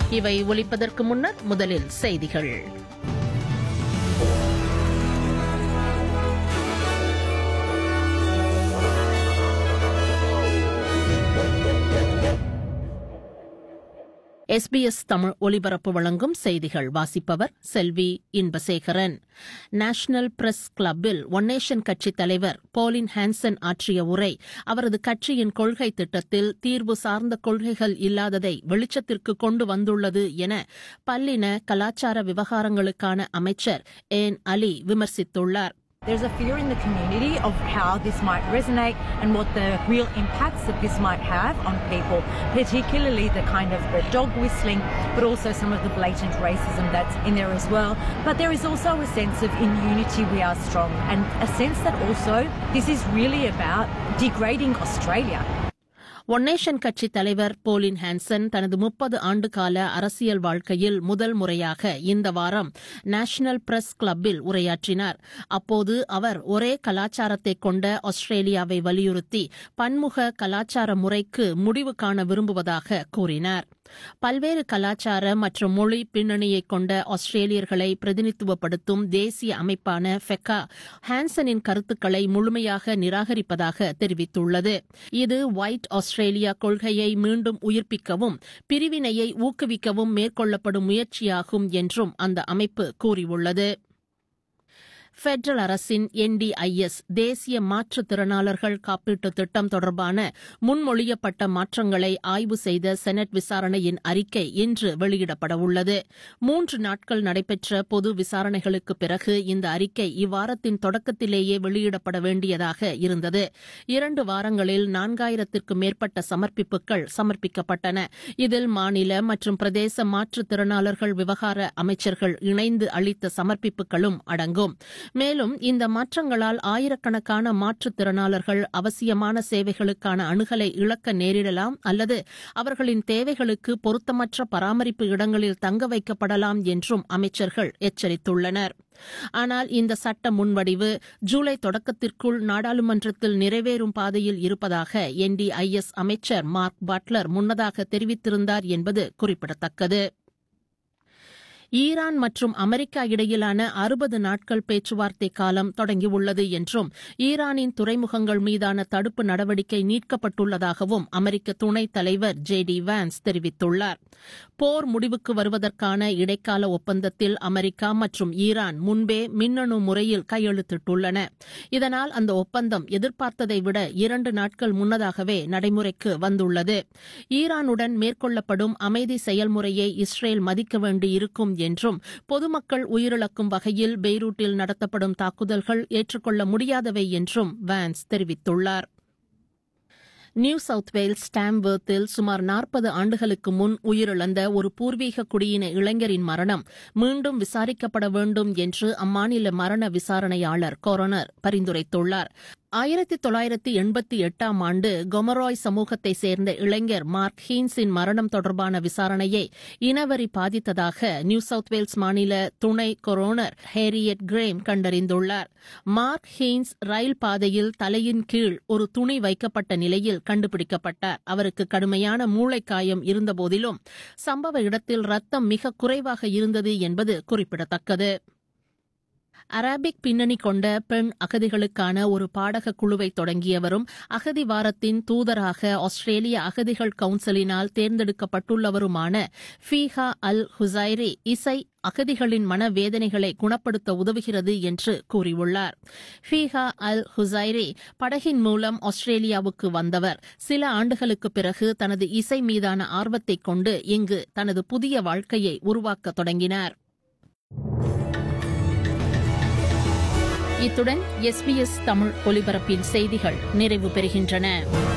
இவை ஒலிப்பதற்கு முன்னர் முதலில் செய்திகள் எஸ்பிஎஸ் தமிழ் ஒலிபரப்பு வழங்கும் செய்திகள் வாசிப்பவர் செல்வி இன்பசேகரன் நேஷனல் பிரஸ் கிளப்பில் ஒன் நேஷன் கட்சித் தலைவர் போலின் ஹான்சன் ஆற்றிய உரை அவரது கட்சியின் கொள்கை திட்டத்தில் தீர்வு சார்ந்த கொள்கைகள் இல்லாததை வெளிச்சத்திற்கு கொண்டு வந்துள்ளது என பல்லின கலாச்சார விவகாரங்களுக்கான அமைச்சர் ஏன் அலி விமர்சித்துள்ளார் There's a fear in the community of how this might resonate and what the real impacts that this might have on people, particularly the kind of the dog whistling, but also some of the blatant racism that's in there as well. But there is also a sense of in unity we are strong and a sense that also this is really about degrading Australia. One nation கட்சித் தலைவர் போலின் Hanson தனது முப்பது ஆண்டுகால அரசியல் வாழ்க்கையில் முதல் முறையாக இந்த வாரம் நேஷனல் பிரஸ் கிளப்பில் உரையாற்றினார் அப்போது அவர் ஒரே கலாச்சாரத்தை கொண்ட ஆஸ்திரேலியாவை வலியுறுத்தி பன்முக கலாச்சார முறைக்கு முடிவு காண விரும்புவதாக கூறினார் பல்வேறு கலாச்சார மற்றும் மொழி பின்னணியை கொண்ட ஆஸ்திரேலியர்களை பிரதிநிதித்துவப்படுத்தும் தேசிய அமைப்பான ஃபெக்கா ஹான்சனின் கருத்துக்களை முழுமையாக நிராகரிப்பதாக தெரிவித்துள்ளது இது ஒயிட் ஆஸ்திரேலியா கொள்கையை மீண்டும் உயிர்ப்பிக்கவும் பிரிவினையை ஊக்குவிக்கவும் மேற்கொள்ளப்படும் முயற்சியாகும் என்றும் அந்த அமைப்பு கூறியுள்ளது பெடரல் அரசின் என்டிஐஎஸ் தேசிய மாற்றுத்திறனாளர்கள் காப்பீட்டு திட்டம் தொடர்பான முன்மொழியப்பட்ட மாற்றங்களை ஆய்வு செய்த செனட் விசாரணையின் அறிக்கை இன்று வெளியிடப்பட உள்ளது மூன்று நாட்கள் நடைபெற்ற பொது விசாரணைகளுக்கு பிறகு இந்த அறிக்கை இவ்வாரத்தின் தொடக்கத்திலேயே வெளியிடப்பட வேண்டியதாக இருந்தது இரண்டு வாரங்களில் நான்காயிரத்திற்கும் மேற்பட்ட சமர்ப்பிப்புகள் சமர்ப்பிக்கப்பட்டன இதில் மாநில மற்றும் பிரதேச மாற்றுத்திறனாளர்கள் விவகார அமைச்சர்கள் இணைந்து அளித்த சமர்ப்பிப்புகளும் அடங்கும் மேலும் இந்த மாற்றங்களால் ஆயிரக்கணக்கான மாற்றுத்திறனாளர்கள் அவசியமான சேவைகளுக்கான அணுகலை இழக்க நேரிடலாம் அல்லது அவர்களின் தேவைகளுக்கு பொருத்தமற்ற பராமரிப்பு இடங்களில் தங்க வைக்கப்படலாம் என்றும் அமைச்சர்கள் எச்சரித்துள்ளனர் ஆனால் இந்த சட்ட முன்வடிவு ஜூலை தொடக்கத்திற்குள் நாடாளுமன்றத்தில் நிறைவேறும் பாதையில் இருப்பதாக என்டிஐஎஸ் அமைச்சர் மார்க் பட்லர் முன்னதாக தெரிவித்திருந்தார் என்பது குறிப்பிடத்தக்கது ஈரான் மற்றும் அமெரிக்கா இடையிலான அறுபது நாட்கள் பேச்சுவார்த்தை காலம் தொடங்கியுள்ளது என்றும் ஈரானின் துறைமுகங்கள் மீதான தடுப்பு நடவடிக்கை நீட்கப்பட்டுள்ளதாகவும் அமெரிக்க துணைத் தலைவர் ஜே டி வான்ஸ் தெரிவித்துள்ளார் போர் முடிவுக்கு வருவதற்கான இடைக்கால ஒப்பந்தத்தில் அமெரிக்கா மற்றும் ஈரான் முன்பே மின்னணு முறையில் கையெழுத்திட்டுள்ளன இதனால் அந்த ஒப்பந்தம் எதிர்பார்த்ததை விட இரண்டு நாட்கள் முன்னதாகவே நடைமுறைக்கு வந்துள்ளது ஈரானுடன் மேற்கொள்ளப்படும் அமைதி செயல்முறையை இஸ்ரேல் மதிக்க வேண்டியிருக்கும் என்றும் பொதுமக்கள் உயிரிழக்கும் வகையில் பெய்ரூட்டில் நடத்தப்படும் தாக்குதல்கள் ஏற்றுக்கொள்ள முடியாதவை என்றும் வான்ஸ் தெரிவித்துள்ளார் நியூ சவுத் வேல்ஸ் ஸ்டாம்வர்த்தில் சுமார் நாற்பது ஆண்டுகளுக்கு முன் உயிரிழந்த ஒரு பூர்வீக குடியின இளைஞரின் மரணம் மீண்டும் விசாரிக்கப்பட வேண்டும் என்று அம்மாநில மரண விசாரணையாளர் கொரோனர் பரிந்துரைத்துள்ளார் ஆயிரத்தி தொள்ளாயிரத்தி எண்பத்தி எட்டாம் ஆண்டு கொமராய் சமூகத்தை சேர்ந்த இளைஞர் மார்க் ஹீன்ஸின் மரணம் தொடர்பான விசாரணையை இனவரி பாதித்ததாக நியூ சவுத் வேல்ஸ் மாநில துணை கொரோனர் ஹேரியட் கிரேம் கண்டறிந்துள்ளார் மார்க் ஹீன்ஸ் ரயில் பாதையில் தலையின் கீழ் ஒரு துணி வைக்கப்பட்ட நிலையில் கண்டுபிடிக்கப்பட்டார் அவருக்கு கடுமையான மூளைக்காயம் இருந்தபோதிலும் சம்பவ இடத்தில் ரத்தம் மிக குறைவாக இருந்தது என்பது குறிப்பிடத்தக்கது அரபிக் பின்னணி கொண்ட பெண் அகதிகளுக்கான ஒரு பாடக குழுவை தொடங்கியவரும் அகதி வாரத்தின் தூதராக ஆஸ்திரேலிய அகதிகள் கவுன்சிலினால் தேர்ந்தெடுக்கப்பட்டுள்ளவருமான ஃபீஹா அல் ஹுசைரி இசை அகதிகளின் மனவேதனைகளை குணப்படுத்த உதவுகிறது என்று கூறியுள்ளார் ஃபீஹா அல் ஹுசைரி படகின் மூலம் ஆஸ்திரேலியாவுக்கு வந்தவர் சில ஆண்டுகளுக்கு பிறகு தனது இசை மீதான ஆர்வத்தைக் கொண்டு இங்கு தனது புதிய வாழ்க்கையை உருவாக்க தொடங்கினார் இத்துடன் எஸ்பிஎஸ் தமிழ் ஒலிபரப்பின் செய்திகள் நிறைவு பெறுகின்றன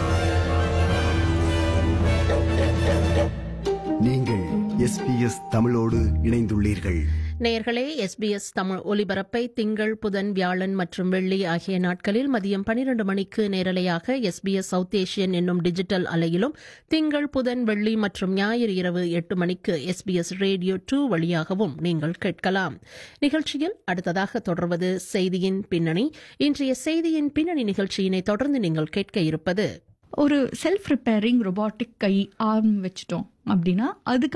நீங்கள் எஸ்பிஎஸ் தமிழோடு இணைந்துள்ளீர்கள் நேயர்களே எஸ்பிஎஸ் தமிழ் ஒலிபரப்பை திங்கள் புதன் வியாழன் மற்றும் வெள்ளி ஆகிய நாட்களில் மதியம் பனிரண்டு மணிக்கு நேரலையாக எஸ்பிஎஸ் சவுத் ஏஷியன் என்னும் டிஜிட்டல் அலையிலும் திங்கள் புதன் வெள்ளி மற்றும் ஞாயிறு இரவு எட்டு மணிக்கு எஸ்பிஎஸ் ரேடியோ டூ வழியாகவும் நீங்கள் கேட்கலாம் நிகழ்ச்சியில் அடுத்ததாக தொடர்வது செய்தியின் பின்னணி இன்றைய செய்தியின் பின்னணி நிகழ்ச்சியினை தொடர்ந்து நீங்கள் கேட்க இருப்பது ஒரு செல்ஃப் ரிப்பேரிங் ரொபாட்டிக் கை ஆர்ம் வச்சுட்டோம் அப்படின்னா அதுக்கு